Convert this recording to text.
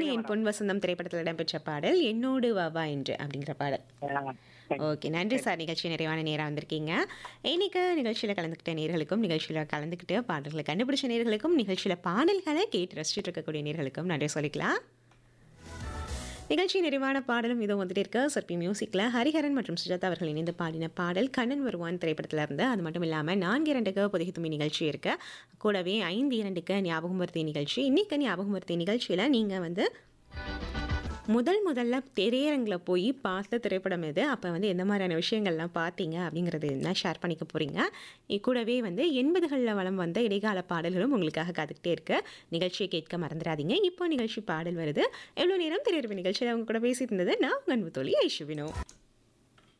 நீதானே என் பொன் வசந்தம் திரைப்படத்தில் இடம்பெற்ற பாடல் என்னோடு வாவா என்று அப்படிங்கிற பாடல் ஆ, thank you. ஓகே நன்றி சார் நிகழ்ச்சி நிறைவான நேரம் வந்திருக்கீங்க இன்னைக்கு நிகழ்ச்சியில் கலந்துக்கிட்ட நேர்களுக்கும் நிகழ்ச்சியில் கலந்துக்கிட்டு பாடல்களை கண்டுபிடிச்ச நேர்களுக்கும் நிகழ்ச்சியில் பாடல்களை கேட்டு ரசிச்சுட்டு இருக்கக்கூடிய நேர்களுக்கும் நன்றி சொல்லிக்கலாம் நிகழ்ச்சி நிறைவான பாடலும் இதுவும் வந்துட்டு இருக்கு சர்பி மியூசிக்கில் ஹரிஹரன் மற்றும் சுஜாதா அவர்கள் இணைந்து பாடின பாடல் கண்ணன் வருவான் திரைப்படத்தில் இருந்து அது மட்டும் இல்லாமல் நான்கு இரண்டுக்கு புதிய தும்பி நிகழ்ச்சி இருக்கு கூடவே ஐந்து இரண்டுக்கு ஞாபகம் வருத்தி நிகழ்ச்சி இன்னைக்கு ஞாபகம் வருத்தி நிகழ்ச்சியில் நீங்கள் வந்து முதல் முதல்ல திரையரங்கில் போய் பார்த்த திரைப்படம் எது அப்போ வந்து எந்த மாதிரியான விஷயங்கள்லாம் பார்த்தீங்க அப்படிங்கிறது என்ன ஷேர் பண்ணிக்க போகிறீங்க கூடவே வந்து எண்பதுகளில் வளம் வந்த இடைக்கால பாடல்களும் உங்களுக்காக காத்துக்கிட்டே இருக்கு நிகழ்ச்சியை கேட்க மறந்துடாதீங்க இப்போ நிகழ்ச்சி பாடல் வருது எவ்வளோ நேரம் திரையரவு நிகழ்ச்சியில் அவங்க கூட பேசிட்டு இருந்தது நான் உங்கள் அன்பு தோழி ஐஷுவினோ